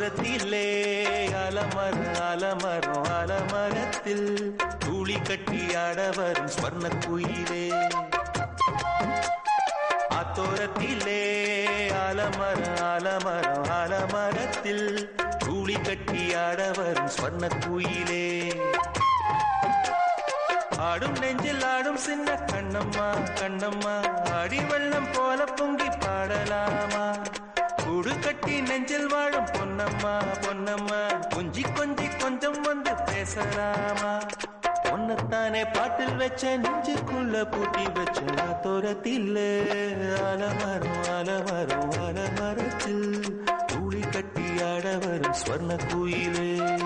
அத்தோரத்திலே அலமரம் அலமரம் அலமரத்தில் தூளி கட்டி ஆட வரும் ஸ்வர்ண குயிலே அத்தோரத்திலே அலமரம் அலமரம் அலமரத்தில் தூளி கட்டி ஆட வரும் ஸ்வர்ண குயிலே ஆடும் நெஞ்சில் ஆடும் சின்ன கண்ணம்மா கண்ணம்மா அடி வெள்ளம் போல பொங்கி பாடலாமா கூடு கட்டி நெஞ்சில் வாழும் பொன்னம்மா பொன்னம்மா கொஞ்சி கொஞ்சி கொஞ்சம் வந்து பேசலாமா பொன்னத்தானே பாட்டில் வச்ச நெஞ்சுக்குள்ள பூட்டி வச்ச தோரத்தில் அலமரம் அலமரம் அலமரத்தில் தூளி கட்டி ஆட வரும் ஸ்வர்ண குயிலே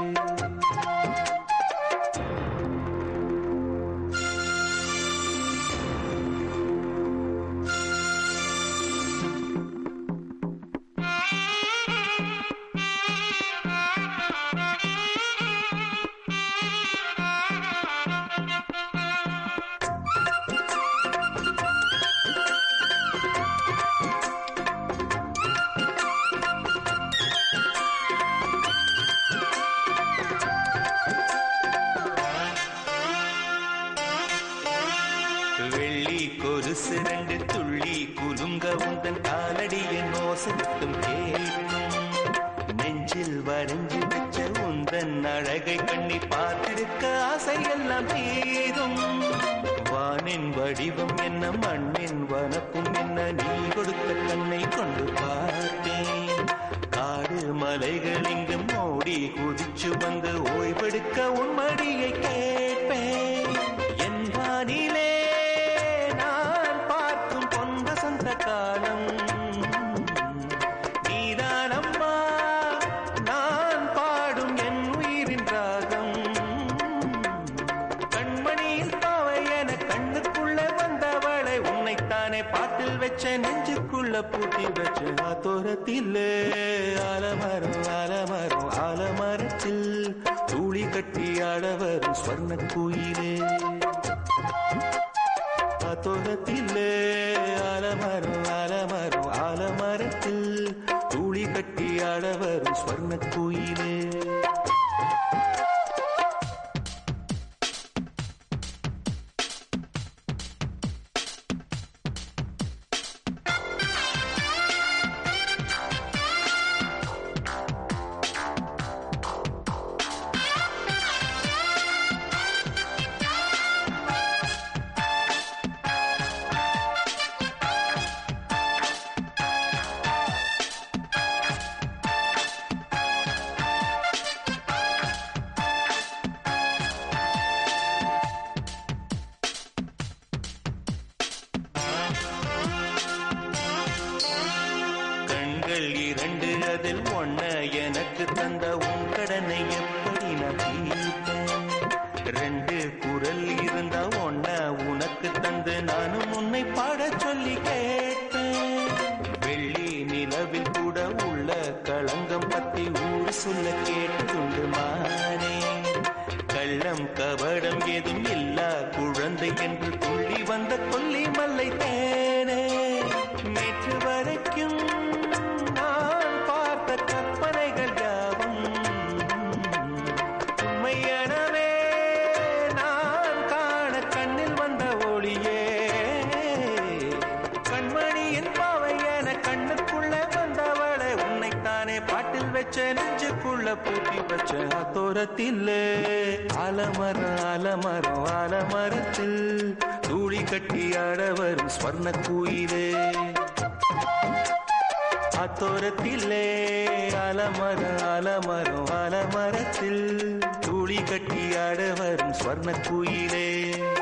வெள்ளி கொலுசு ரெண்டு துள்ளி குலுங்க உந்தன் காலடியின் ஓசத்தும் கேட்கும் நெஞ்சில் வரைஞ்சு வச்ச உந்தன் அழகை கண்ணி பார்த்திருக்க ஆசையெல்லாம் தீரும் வானின் வடிவம் என்ன மண்ணின் வனப்பும் என்ன நீ கொடுத்த கண்ணை கொண்டு பார்த்தேன் காடு மலைகள் இங்கும் ஓடி குதிச்சு வந்து ஓய்வெடுக்க உன் மடியை கேட்பேன் என் வானிலே நான் பார்க்கும் பொன் வசந்த காலம் நீதானம்மா நான் பாடும் என் உயிரின் ராகம் கண்மணியில் பாவை என கண்ணுக்குள்ள வந்தவளை உன்னைத்தானே பாட்டில் வச்ச நெஞ்சுக்குள்ள பூட்டி வச்ச ஆத்தோரத்தில் ஆலமரம் ஆலமரம் ஆலமரத்தில் தூளி கட்டி ஆட வரும் ஸ்வர்ண குயிலே ஆத்தோரத்தில் ஆலமரம் ஆலமரம் ஆலமரத்தில் தூளி கட்டி ஆட வரும் ஸ்வர்ண குயிலே கண்கள் இரண்டு அதில் ஒன்ன எனக்கு தந்த உன் கடனை எப்படி நான் தீர்ப்பேன் ரெண்டு குரல் இருந்தா ஒன்ன உனக்கு தந்து நானும் உன்னை பாடச் சொல்லி கேட்பேன் வெள்ளி நிலவில் கூட உள்ள களங்கம் பத்தி ஊர் சொல்ல கேட்டுண்டு மானே கள்ளம் கபடம் ஏதும் இல்லா குழந்தை என்று துள்ளி வந்த கொல்லி மல்லை தேனே நேற்று வரைக்கும் நான் பார்த்த கற்பனைகள் யாவும் உண்மையனவே நான் காண கண்ணில் வந்த ஒளியே கண்மணியின் பாவையன கண்ணுக்குள்ள வந்தவளை உன்னைத்தானே பாட்டில் வச்ச நெஞ்சுக்குள்ள பூட்டி வச்ச அத்தோரத்தில் ஆலமரம் ஆலமரம் ஆலமரத்தில் தூளி கட்டி ஆட வரும் ஸ்வர்ண குயிலே அத்தோரத்திலே ஆலமரம் ஆலமரம் ஆலமரத்தில் தூளி கட்டி ஆட வரும் ஸ்வர்ண குயிலே